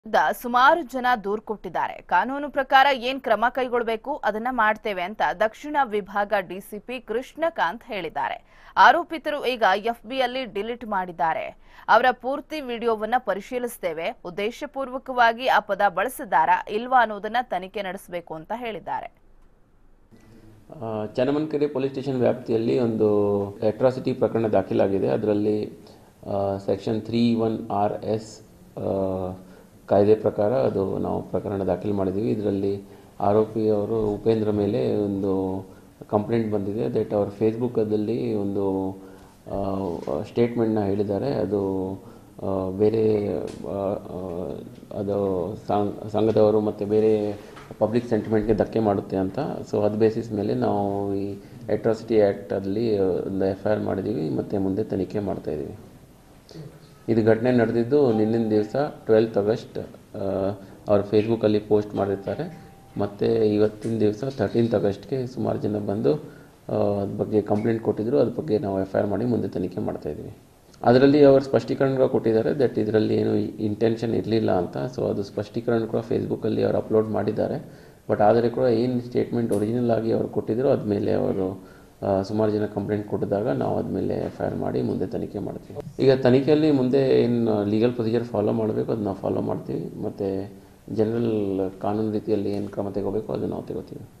ವಿರುದ್ಧ ಸುಮಾರು ಜನ ದೂರು ಕೊಟ್ಟಿದ್ದಾರೆ ಕಾನೂನು ಪ್ರಕಾರ ಏನ್ ಕ್ರಮ ಕೈಗೊಳ್ಳಬೇಕು ಅದನ್ನ ಮಾಡ್ತೇವೆ ಅಂತ ದಕ್ಷಿಣ ವಿಭಾಗ ಡಿಸಿಪಿ ಕೃಷ್ಣಕಾಂತ್ ಹೇಳಿದ್ದಾರೆ ಆರೋಪಿತರು ಈಗ ಎಫ್ಬಿಯಲ್ಲಿ ಡಿಲೀಟ್ ಮಾಡಿದ್ದಾರೆ ಅವರ ಪೂರ್ತಿ ವಿಡಿಯೋವನ್ನ ಪರಿಶೀಲಿಸ್ತೇವೆ ಉದ್ದೇಶಪೂರ್ವಕವಾಗಿ ಆ ಪದ ಬಳಸಿದ್ದಾರಾ ಇಲ್ವಾ ಅನ್ನೋದನ್ನ ತನಿಖೆ ನಡೆಸಬೇಕು ಅಂತ ಹೇಳಿದ್ದಾರೆ ಆ, ಚನ್ನಮನ್ಕೆರೆ ಪೊಲೀಸ್ ಸ್ಟೇಷನ್ ವ್ಯಾಪ್ತಿಯಲ್ಲಿ ಒಂದು ಅಟ್ರಾಸಿಟಿ ಪ್ರಕರಣ ದಾಖಲಾಗಿದೆ ಅದರಲ್ಲಿ section three one R S ಕಾಯ್ದೆ ಪ್ರಕಾರ ಅದು ನಾವು ಪ್ರಕರಣ ದಾಖಲು ಮಾಡಿದ್ದೀವಿ ಇದರಲ್ಲಿ ಆರೋಪಿಯವರು ಉಪೇಂದ್ರ ಮೇಲೆ ಒಂದು ಕಂಪ್ಲೇಂಟ್ ಬಂದಿದೆ ದಟ್ ಅವ್ರ ಫೇಸ್ಬುಕ್ಕದಲ್ಲಿ ಒಂದು ಸ್ಟೇಟ್ಮೆಂಟ್ನ ಹೇಳಿದ್ದಾರೆ ಅದು ಆ, ಬೇರೆ ಆ, ಆ, ಅದು ಸಂಘ ಸಂಘದವರು ಮತ್ತು ಬೇರೆ ಪಬ್ಲಿಕ್ ಸೆಂಟಿಮೆಂಟ್ಗೆ ಧಕ್ಕೆ ಮಾಡುತ್ತೆ ಅಂತ ಸೊ ಅದು ಬೇಸಿಸ್ ಮೇಲೆ ನಾವು ಈ ಅಟ್ರಾಸಿಟಿ ಆ್ಯಕ್ಟಲ್ಲಿ ಒಂದು ಎಫ್ ಐ ಆರ್ ಮಾಡಿದ್ದೀವಿ ಮತ್ತು ಮುಂದೆ ತನಿಖೆ ಮಾಡ್ತಾ ಇದ್ದೀವಿ ಇದು ಘಟನೆ ನಡೆದಿದ್ದು ನಿನ್ನಿನ ದಿವಸ ಟ್ವೆಲ್ತ್ ಆಗಸ್ಟ್ ಅವ್ರ ಫೇಸ್ಬುಕ್ಕಲ್ಲಿ ಪೋಸ್ಟ್ ಮಾಡಿರ್ತಾರೆ ಮತ್ತು ಇವತ್ತಿನ ದಿವಸ ತರ್ಟೀನ್ತ್ ಆಗಸ್ಟ್ಗೆ ಸುಮಾರು ಜನ ಬಂದು ಅದ್ರ ಬಗ್ಗೆ ಕಂಪ್ಲೇಂಟ್ ಕೊಟ್ಟಿದ್ರು ಅದ್ರ ಬಗ್ಗೆ ನಾವು ಎಫ್ ಐ ಆರ್ ಮಾಡಿ ಮುಂದೆ ತನಿಖೆ ಮಾಡ್ತಾ ಇದ್ದೀವಿ ಅದರಲ್ಲಿ ಅವರು ಸ್ಪಷ್ಟೀಕರಣ ಕೊಟ್ಟಿದ್ದಾರೆ ದಟ್ ಇದರಲ್ಲಿ ಏನು ಇಂಟೆನ್ಷನ್ ಇರಲಿಲ್ಲ ಅಂತ ಸೊ ಅದು ಸ್ಪಷ್ಟೀಕರಣ ಕೂಡ ಫೇಸ್ಬುಕ್ಕಲ್ಲಿ ಅವರು ಅಪ್ಲೋಡ್ ಮಾಡಿದ್ದಾರೆ ಬಟ್ ಆದರೆ ಕೂಡ ಏನು ಸ್ಟೇಟ್ಮೆಂಟ್ ಒರಿಜಿನಲ್ ಆಗಿ ಅವರು ಕೊಟ್ಟಿದ್ರು ಅದ್ಮೇಲೆ ಅವರು ಆ, ಸುಮಾರು ಜನ ಕಂಪ್ಲೇಂಟ್ ಕೊಟ್ಟಿದಾಗ ನಾವು ಅದ್ಮೇಲೆ ಎಫ್ ಐ ಆರ್ ಮಾಡಿ ಮುಂದೆ ತನಿಖೆ ಮಾಡ್ತೀವಿ ಈಗ ತನಿಖೆಯಲ್ಲಿ ಮುಂದೆ ಏನು ಲೀಗಲ್ ಪ್ರೊಸೀಜರ್ ಫಾಲೋ ಮಾಡಬೇಕು ಅದು ನಾವು ಫಾಲೋ ಮಾಡ್ತೀವಿ ಮತ್ತು ಜನರಲ್ ಕಾನೂನು ರೀತಿಯಲ್ಲಿ ಏನು ಕ್ರಮ ತಗೋಬೇಕು ಅದು ನಾವು ತಗೋತೀವಿ